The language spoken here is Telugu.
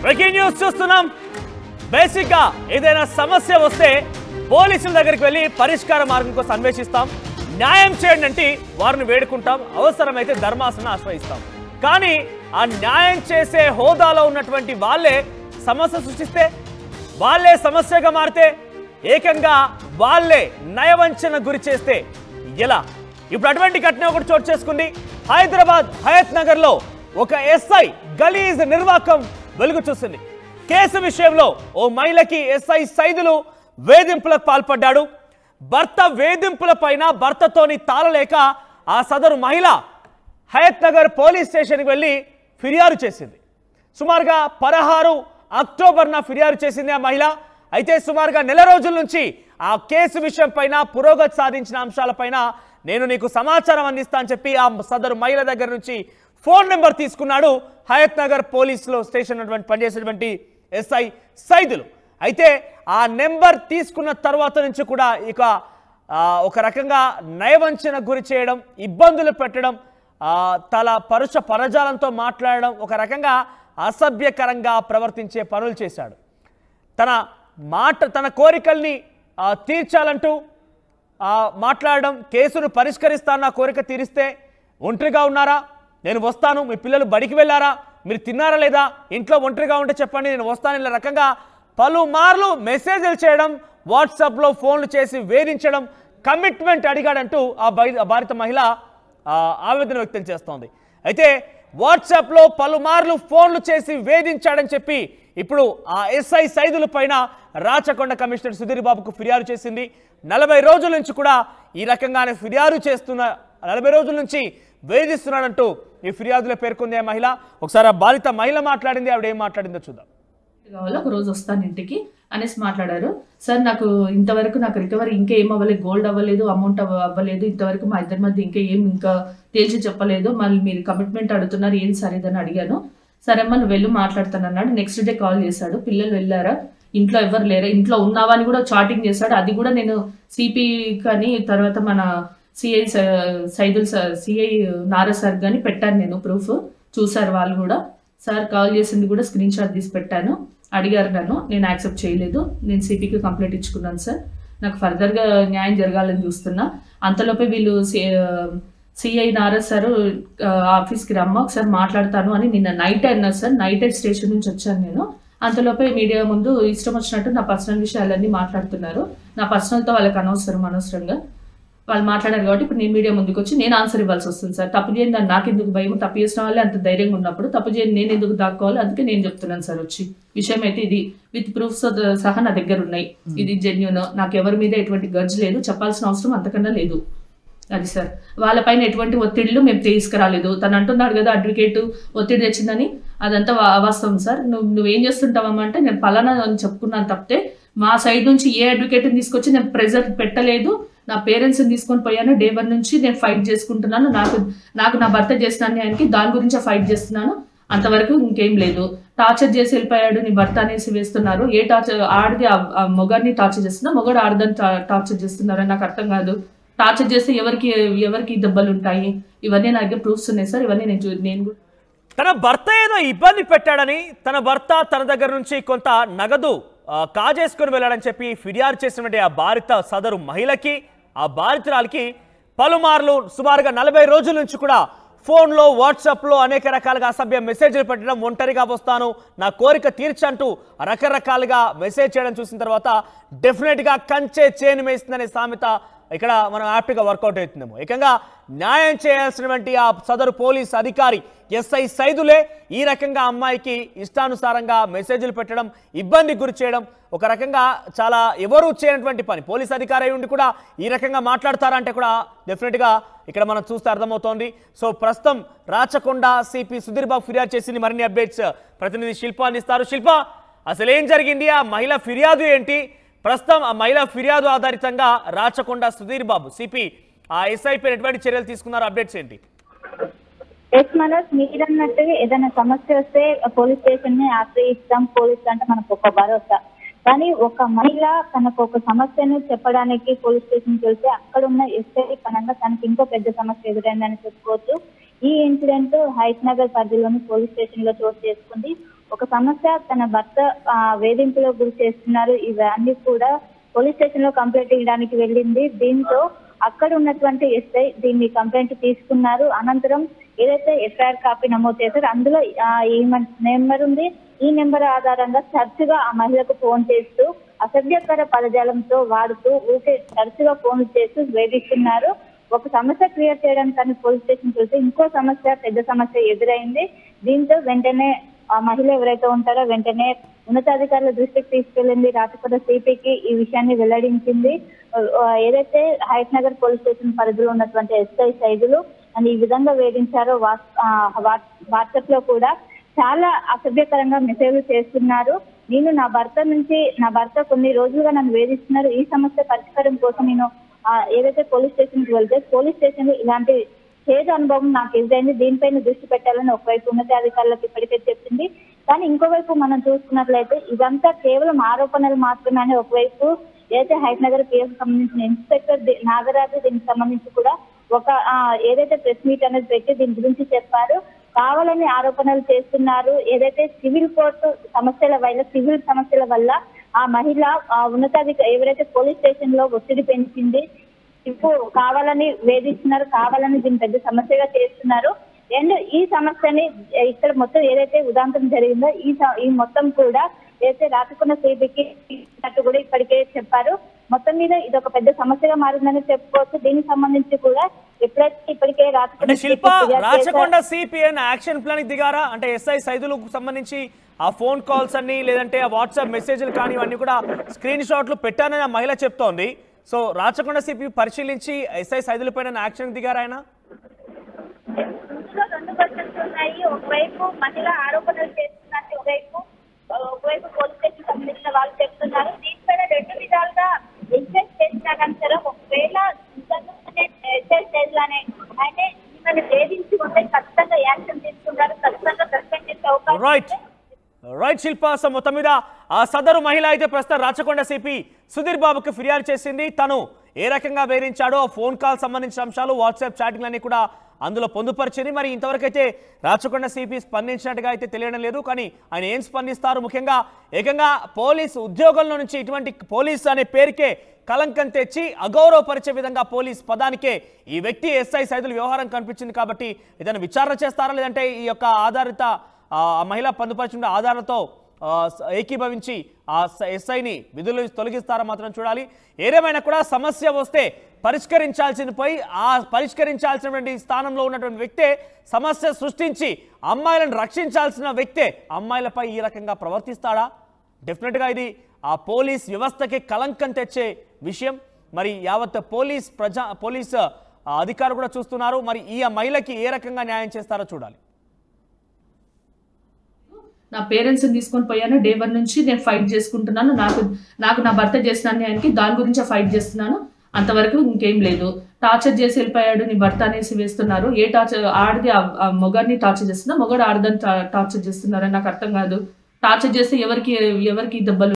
బ్రేకింగ్ న్యూస్ చూస్తున్నాం బేసిక్ గా ఏదైనా సమస్య వస్తే పోలీసుల దగ్గరికి వెళ్ళి పరిష్కార మార్గం కోసం అన్వేషిస్తాం న్యాయం చేయండి అంటే వారిని వేడుకుంటాం అవసరమైతే ధర్మాసనం ఆశ్రయిస్తాం కానీ ఆ న్యాయం చేసే హోదాలో ఉన్నటువంటి వాళ్ళే సమస్య సృష్టిస్తే వాళ్ళే సమస్యగా మారితే ఏకంగా వాళ్ళే నయవంచన గురి చేస్తే ఎలా ఇప్పుడు అటువంటి ఘటన ఒకటి చోటు చేసుకుంది హైదరాబాద్ హయత్ నగర్ లో ఒక ఎస్ఐ గలీజ్ నిర్వాకం వెలుగు చూసింది కేసు విషయంలో ఓ మహిళకి ఎస్ఐ సైదులు వేధింపులకు పాల్పడ్డాడు భర్త వేధింపుల పైన భర్తతోని తాళలేక ఆ సదరు మహిళ హయత్ నగర్ పోలీస్ స్టేషన్కి వెళ్ళి ఫిర్యాదు చేసింది సుమారుగా పదహారు అక్టోబర్న ఫిర్యాదు చేసింది ఆ మహిళ అయితే సుమారుగా నెల రోజుల నుంచి ఆ కేసు విషయం పైన పురోగతి సాధించిన అంశాలపైన నేను నీకు సమాచారం అందిస్తా అని చెప్పి ఆ సదరు మహిళ దగ్గర నుంచి ఫోన్ నెంబర్ తీసుకున్నాడు హయత్ నగర్ పోలీసులో స్టేషన్ ఉన్నటువంటి పనిచేసేటువంటి ఎస్ఐ సైదులు అయితే ఆ నెంబర్ తీసుకున్న తర్వాత నుంచి కూడా ఇక ఆ, ఒక రకంగా నయవంచన గురి చేయడం ఇబ్బందులు పెట్టడం ఆ, తల పరుష పరజాలంతో మాట్లాడడం ఒక రకంగా అసభ్యకరంగా ప్రవర్తించే పనులు చేశాడు తన మాట తన కోరికల్ని ఆ, తీర్చాలంటూ ఆ, మాట్లాడడం కేసును పరిష్కరిస్తాను కోరిక తీరిస్తే ఒంటరిగా ఉన్నారా నేను వస్తాను మీ పిల్లలు బడికి వెళ్ళారా మీరు తిన్నారా లేదా ఇంట్లో ఒంటరిగా ఉంటే చెప్పండి నేను వస్తాను ఇలా రకంగా పలుమార్లు మెసేజ్లు చేయడం వాట్సాప్లో ఫోన్లు చేసి వేధించడం కమిట్మెంట్ అడిగాడంటూ ఆ బై- ఆ భారత మహిళ ఆ, ఆవేదన వ్యక్తం చేస్తోంది అయితే వాట్సాప్లో పలుమార్లు ఫోన్లు చేసి వేధించాడని చెప్పి ఇప్పుడు ఆ ఎస్ఐ సైదుల పైన రాచకొండ కమిషనర్ సుధీర్ బాబుకు ఫిర్యాదు చేసింది నలభై రోజుల నుంచి కూడా ఈ రకంగానే ఫిర్యాదు చేస్తున్న నలభై రోజుల నుంచి వేధిస్తున్నాడంటూ ఈ ఫిర్యాదులో పేర్కొంది ఆ మహిళ ఒకసారి ఆ బాధిత మహిళ మాట్లాడింది ఆవిడ ఏం మాట్లాడిందో చూద్దాం కావాలో ఒక రోజు వస్తాను ఇంటికి అనేసి మాట్లాడారు సార్ నాకు ఇంతవరకు నాకు రికవరీ ఇంకా ఏం అవ్వలేదు గోల్డ్ అవ్వలేదు అమౌంట్ అవ్వ- అవ్వలేదు ఇంతవరకు మా ఇద్దరి మధ్య ఇంకా ఏం ఇంకా తేల్చి చెప్పలేదు మళ్ళీ మీరు కమిట్మెంట్ అడుగుతున్నారు ఏం సరే ఇదని అడిగాను సరే అమ్మ నువ్వు వెళ్ళు మాట్లాడతాను అన్నాడు నెక్స్ట్ డే కాల్ చేశాడు పిల్లలు వెళ్ళారా ఇంట్లో ఎవరు లేరా ఇంట్లో ఉన్నావా అని కూడా చాటింగ్ చేశాడు అది కూడా నేను సిపి కానీ తర్వాత మన CI Saidul CI Nara sir కానీ పెట్టాను నేను ప్రూఫ్ చూసారు వాళ్ళు కూడా సార్ కాల్ చేసింది కూడా స్క్రీన్ షాట్ తీసి పెట్టాను అడిగారు నన్ను నేను యాక్సెప్ట్ చేయలేదు నేను సిపికి కంప్లైంట్ ఇచ్చుకున్నాను సార్ నాకు ఫర్దర్గా న్యాయం జరగాలని చూస్తున్నా అంతలోపే వీళ్ళు సిఐ నారస్ సార్ ఆఫీస్కి రమ్మ ఒకసారి మాట్లాడతాను అని నిన్న నైట్ అన్నారు సార్ నైట్ స్టేషన్ నుంచి వచ్చాను నేను అంతలోపే మీడియా ముందు ఇష్టం వచ్చినట్టు నా పర్సనల్ విషయాలన్నీ మాట్లాడుతున్నారు నా పర్సనల్తో వాళ్ళకి అనవసరం అనవసరంగా వాళ్ళు మాట్లాడారు కాబట్టి ఇప్పుడు నేను మీడియా ముందుకు వచ్చి నేను ఆన్సర్ ఇవ్వాల్సి వస్తుంది సార్ తప్పు చేయండి నాకు నాకెందుకు భయం తప్పు చేసిన వాళ్ళే అంత ధైర్యంగా ఉన్నప్పుడు తప్పు చేయండి నేను ఎందుకు దాక్కోవాలి అందుకే నేను చెప్తున్నాను సార్ వచ్చి విషయం అయితే ఇది విత్ ప్రూఫ్స్ సహా నా దగ్గర ఉన్నాయి ఇది జెన్యున్ నాకు ఎవరి మీద ఎటువంటి గర్జ్ లేదు చెప్పాల్సిన అవసరం అంతకన్నా లేదు అది సార్ వాళ్ళపైన ఎటువంటి ఒత్తిళ్లు మేము తీసుకురాలేదు తను అంటున్నాడు కదా అడ్వకేట్ ఒత్తిడి తెచ్చిందని అదంతా వా- అవాస్తవం సార్ నువ్వు నువ్వేం చేస్తుంటావమ్మా అంటే నేను పలానా అని చెప్పుకున్నాను తప్పితే మా సైడ్ నుంచి ఏ అడ్వకేట్ని తీసుకొచ్చి నేను ప్రెజర్ పెట్టలేదు నా పేరెంట్స్ని తీసుకొని పోయాను డే వన్ నుంచి నేను ఫైట్ చేసుకుంటున్నాను నాకు నాకు నా భర్త చేసిన అన్యాయానికి దాని గురించి ఫైట్ చేస్తున్నాను అంతవరకు ఇంకేం లేదు టార్చర్ చేసి వెళ్ళిపోయాడు నీ భర్త అనేసి వేస్తున్నారు ఏ టార్చర్ ఆడిది ఆ- ఆ మొగాడిని టార్చర్ చేస్తున్నా మొగాడు ఆడదని టార్చర్ చేస్తున్నారని నాకు అర్థం కాదు టార్చర్ చేస్తే ఎవరికి ఎవరికి దెబ్బలు ఉంటాయి ఇవన్నీ నా దగ్గర ప్రూఫ్స్ ఉన్నాయి సార్ ఇవన్నీ నేను చూ- నేను కూడా తన భర్త ఏదో ఇబ్బంది పెట్టాడని తన భర్త తన దగ్గర నుంచి కొంత నగదు ఆ, కాజేసుకొని వెళ్ళాడని చెప్పి ఫిర్యాదు చేసినటువంటి ఆ బాధిత సదరు మహిళకి ఆ బాధితురాలకి పలుమార్లు సుమారుగా నలభై రోజుల నుంచి కూడా ఫోన్లో వాట్సాప్లో అనేక రకాలుగా అసభ్య మెసేజ్లు పెట్టడం ఒంటరిగా వస్తాను నా కోరిక తీర్చంటూ రకరకాలుగా మెసేజ్ చేయడం చూసిన తర్వాత డెఫినెట్గా కంచే చేను వేస్తుందనే సామెత ఇక్కడ మనం హ్యాపీగా వర్కౌట్ అవుతుందేమో ఏకంగా న్యాయం చేయాల్సినటువంటి ఆ సదరు పోలీస్ అధికారి ఎస్ఐ సైదులే ఈ రకంగా అమ్మాయికి ఇష్టానుసారంగా మెసేజ్లు పెట్టడం ఇబ్బంది గురి చేయడం ఒక రకంగా చాలా ఎవరు చేయనటువంటి పని పోలీస్ అధికారి అయి ఉండి కూడా ఈ రకంగా మాట్లాడతారంటే కూడా డెఫినెట్గా ఇక్కడ మనం చూస్తే అర్థమవుతోంది సో ప్రస్తుతం రాచకొండ సిపి సుధీర్ బాబు ఫిర్యాదు చేసింది మరిన్ని అప్డేట్స్ ప్రతినిధి శిల్ప అందిస్తారు శిల్ప అసలు ఏం జరిగింది ఆ మహిళ ఫిర్యాదు ఏంటి ప్రస్తుతం ఆ మహిళ ఫిర్యాదు ఆధారితంగా రాచకొండ సుధీర్ బాబు సిపి ఆ ఎస్ఐపై ఎటువంటి చర్యలు తీసుకున్నారు అప్డేట్స్ ఏంటి ఎస్ మనోజ్ మీరన్నట్టు ఏదైనా సమస్య వస్తే పోలీస్ స్టేషన్ ని ఆశ్రయిస్తాం పోలీస్ అంటే మనకు ఒక భరోసా కానీ ఒక మహిళ తనకు ఒక సమస్యను చెప్పడానికి పోలీస్ స్టేషన్ కి వెళ్తే అక్కడ ఉన్న ఎస్ఐ పరంగా తనకి ఇంకో పెద్ద సమస్య ఎదురైందని చెప్పుకోవచ్చు ఈ ఇన్సిడెంట్ హైత్ నగర్ పరిధిలోని పోలీస్ స్టేషన్ లో చోటు చేసుకుంది ఒక సమస్య తన భర్త ఆ, వేధింపులకు గురి చేస్తున్నారు ఇవన్నీ కూడా పోలీస్ స్టేషన్ లో కంప్లైంట్ ఇవ్వడానికి వెళ్ళింది దీంతో అక్కడ ఉన్నటువంటి ఎస్ఐ దీన్ని కంప్లైంట్ తీసుకున్నారు అనంతరం ఏదైతే ఎఫ్ఐఆర్ కాపీ నమోదు చేశారో అందులో ఆ, ఈ నెంబర్ ఉంది ఈ నెంబర్ ఆధారంగా తరచుగా ఆ మహిళకు ఫోన్ చేస్తూ అసభ్యకర పదజాలంతో వాడుతూ ఊకే తరచుగా ఫోన్ చేస్తూ వేధిస్తున్నారు ఒక సమస్య క్లియర్ చేయడానికి కానీ పోలీస్ స్టేషన్ చూస్తే ఇంకో సమస్య పెద్ద సమస్య ఎదురైంది దీంతో వెంటనే ఆ మహిళ ఎవరైతే ఉంటారో వెంటనే ఉన్నతాధికారుల దృష్టికి తీసుకెళ్లింది రాచకొండ సిపికి ఈ విషయాన్ని వెల్లడించింది ఆ, ఏదైతే హైట్ నగర్ పోలీస్ స్టేషన్ పరిధిలో ఉన్నటువంటి ఎస్ఐ సైదులు అని ఈ విధంగా వేధించారో వాట్స్- ఆ, వాట్- వాట్సాప్ లో కూడా చాలా అసభ్యకరంగా మెసేజ్లు చేస్తున్నారు నేను నా భర్త నుంచి నా భర్త కొన్ని రోజులుగా నన్ను వేధిస్తున్నారు ఈ సమస్య పరిష్కారం కోసం నేను ఆ, ఏదైతే పోలీస్ స్టేషన్ కి వెళ్తే పోలీస్ స్టేషన్ లో ఇలాంటి చేదు అనుభవం నాకు ఎదురైంది దీనిపైన దృష్టి పెట్టాలని ఒకవైపు ఉన్నతాధికారులకు ఇప్పటికే చెప్పింది కానీ ఇంకోవైపు మనం చూసుకున్నట్లయితే ఇదంతా కేవలం ఆరోపణలు మాత్రమే అని ఒకవైపు ఏదైతే హైట్ నగర్ పిఎస్ సంబంధించిన ఇన్స్పెక్టర్ ది- నాగరాజు దీనికి సంబంధించి కూడా ఒక ఆ, ఏదైతే ప్రెస్ మీట్ అనేది పెట్టి దీని గురించి చెప్పారు కావాలని ఆరోపణలు చేస్తున్నారు ఏదైతే సివిల్ కోర్టు సమస్యల వల్ల సివిల్ సమస్యల వల్ల ఆ మహిళ ఆ ఉన్నతాధిక ఎవరైతే పోలీస్ స్టేషన్ లో ఒత్తిడి పెంచింది ఇప్పుడు కావాలని వేధిస్తున్నారు కావాలని దీన్ని పెద్ద సమస్యగా చేస్తున్నారు అండ్ ఈ సమస్యని ఇక్కడ మొత్తం ఏదైతే ఉదాంతం జరిగిందో ఈ స- ఈ మొత్తం కూడా ఏదైతే రాచకొండ సిబికి ఇచ్చినట్టు కూడా ఇప్పటికే చెప్పారు మొత్తం మీద ఇది ఒక పెద్ద సమస్యగా మారిందని చెప్పుకోవచ్చు దీనికి సంబంధించి కూడా ఎప్పుడైతే ఇప్పటికే అంటే రాచకొండ శిల్ప CP ఫిర్యాదు చేశారో- రాచకొండ సిపిఎన్ యాక్షన్ ప్లాన్ కి దిగారా అంటే ఎస్ఐ సైదులకు సంబంధించి ఆ ఫోన్ కాల్స్ అన్ని లేదంటే ఆ వాట్సాప్ మెసేజ్లు కానీ ఇవన్నీ కూడా స్క్రీన్ షాట్లు పెట్టానని ఆ మహిళ చెప్తోంది సో రాచకొండ సిపి పరిశీలించి ఎస్ఐ సైదుల పైన యాక్షన్ దిగారా ఆయన ఇందులో రెండు క్వశ్చన్స్ ఉన్నాయి ఒకవైపు మహిళ ఆరోపణలు చేస్తున్నట్టు ఒకవైపు ఆ, ఒకవైపు పోలీస్ స్టేషన్ సంబంధించిన వాళ్ళు చెప్తున్నారు దీనిపైన రెండు విధాలుగా ఎంక్వైరీ చేసినా కానీ సరే ఒకవేళ నిజంగానే ఎస్ఐ స్టేజ్లోనే అంటే మిమ్మల్ని వేధించి ఉంటే ఖచ్చితంగా యాక్షన్ తీసుకుంటారు ఖచ్చితంగా సస్పెండ్ చేసే అవకాశం రైట్ ఉంది. రైట్ శిల్ప సో మొత్తం మీద ఆ సదరు మహిళ అయితే ప్రస్తుతం రాచకొండ సిపి సుధీర్ బాబుకి ఫిర్యాదు చేసింది తను ఏ రకంగా వేధించాడో ఆ ఫోన్ కాల్ సంబంధించిన అంశాలు వాట్సాప్ చాటింగ్లన్నీ కూడా అందులో పొందుపరిచింది మరి ఇంతవరకు అయితే రాచకొండ సిపి స్పందించినట్టుగా అయితే తెలియడం లేదు కానీ ఆయన ఏం స్పందిస్తారు ముఖ్యంగా ఏకంగా పోలీస్ ఉద్యోగంలో నుంచి ఇటువంటి పోలీస్ అనే పేరుకే కలంకం తెచ్చి అగౌరవపరిచే విధంగా పోలీస్ పదానికే ఈ వ్యక్తి ఎస్ఐ సైదుల వ్యవహారం కనిపించింది కాబట్టి ఏదైనా విచారణ చేస్తారా లేదంటే ఈ యొక్క ఆధారిత ఆ ఆ మహిళ పొందుపరిచిన ఆధారాలతో ఆ, స- ఏకీభవించి ఆ స- ఎస్ఐని విధులు నుంచి తొలగిస్తారా మాత్రం చూడాలి ఏదేమైనా కూడా సమస్య వస్తే పరిష్కరించాల్సింది పోయి ఆ పరిష్కరించాల్సినటువంటి స్థానంలో ఉన్నటువంటి వ్యక్తే సమస్య సృష్టించి అమ్మాయిలను రక్షించాల్సిన వ్యక్తే అమ్మాయిలపై ఈ రకంగా ప్రవర్తిస్తాడా డెఫినెట్గా ఇది ఆ పోలీస్ వ్యవస్థకి కలంకం తెచ్చే విషయం మరి యావత్ పోలీస్ ప్రజా పోలీస్ ఆ, అధికారులు కూడా చూస్తున్నారు మరి ఈ మహిళకి ఏ రకంగా న్యాయం చేస్తారో చూడాలి నా పేరెంట్స్ని తీసుకొని పోయాను డే వన్ నుంచి నేను ఫైట్ చేసుకుంటున్నాను నాకు నాకు నా భర్త చేసిన అన్యాయానికి దాని గురించే ఫైట్ చేస్తున్నాను అంతవరకు ఇంకేం లేదు టార్చర్ చేసి వెళ్ళిపోయాడు నీ భర్త అనేసి వేస్తున్నారు ఏ టార్చర్ ఆడిది ఆ- ఆ మొగాడిని టార్చర్ చేస్తున్నా మొగాడు ఆడదని టార్చర్ చేస్తున్నారని నాకు అర్థం కాదు టార్చర్ చేస్తే ఎవరికి ఎవరికి దెబ్బలు